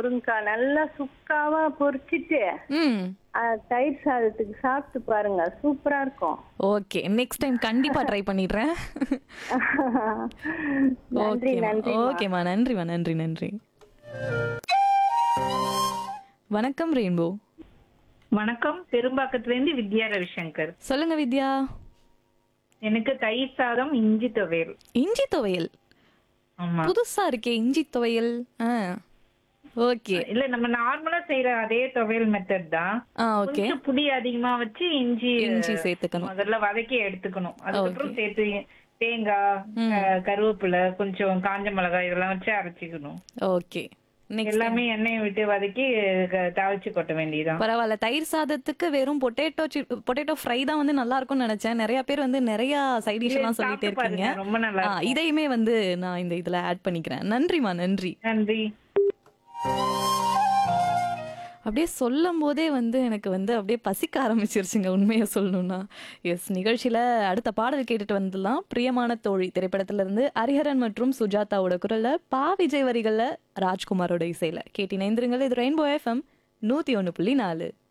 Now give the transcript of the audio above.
முருங்கக்காய் நல்லா சுக்காவா பொரிச்சிட்டு ம் அஹ், தயிர் சாதத்துக்கு சாப்பிட்டு பாருங்க சூப்பரா இருக்கும் ஓகே நெக்ஸ்ட் டைம் கண்டிப்பா ட்ரை பண்ணிடுறேன் நன்றி ஓகேம்மா நன்றி ஓகேம்மா நன்றிம்மா நன்றி நன்றி வணக்கம் ரெயின்போ வணக்கம் பெரும்பாக்கத்துல இருந்து வித்யா ரவிசங்கர் சொல்லுங்க வித்யா எனக்கு தயிர் சாதம் இஞ்சி துவையல் இஞ்சி துவையல் ஆமா புதுசா இருக்கே இஞ்சி துவையல் ஆ ஓகே இல்ல நம்ம நார்மலா செய்யற அதே துவையல் மெத்தட் தான் ஆ ஓகே கொஞ்சம் புளி அதிகமா வச்சு இஞ்சி இஞ்சி சேர்த்துக்கணும் முதல்ல வதக்கி எடுத்துக்கணும் அதுக்கப்புறம் சேர்த்து தேங்காய் க- கருவேப்பிலை கொஞ்சம் காஞ்ச மிளகாய் இதெல்லாம் வச்சு அரைச்சிக்கணும் ஓகே நெக்ஸ்ட் எல்லாமே எண்ணெயை விட்டு வதக்கி க- தாளிச்சு கொட்ட வேண்டியதுதான் பரவாயில்ல தயிர் சாதத்துக்கு வெறும் பொட்டேட்டோ பொட்டேட்டோ ஃப்ரை தான் வந்து நல்லா இருக்கும்னு நினைச்சேன் நிறைய பேர் வந்து நிறைய சைட் டிஷ் எல்லாம் சொல்லிட்டே சாப்பிட்டு இருக்கீங்க பாருங்க, ரொம்ப நல்லா ஆ, இதையுமே வந்து நான் இந்த இதுல ஆட் பண்ணிக்கிறேன் நன்றிமா நன்றி நன்றி அப்படியே சொல்லும் போதே வந்து எனக்கு வந்து அப்படியே பசிக்க ஆரம்பிச்சிருச்சுங்க உண்மையை சொல்லணும்னா எஸ் நிகழ்ச்சியில அடுத்த பாடல் கேட்டுட்டு வந்துடலாம் பிரியமான தோழி திரைப்படத்துல இருந்து ஹரிஹரன் மற்றும் சுஜாதாவோட குரல்ல பா விஜய் வரிகள்ல ராஜ்குமாரோட இசையில கேட்டி நேந்திருங்கள் இது ரெயின்போ எஃப்எம் நூத்தி ஒண்ணு புள்ளி நாலு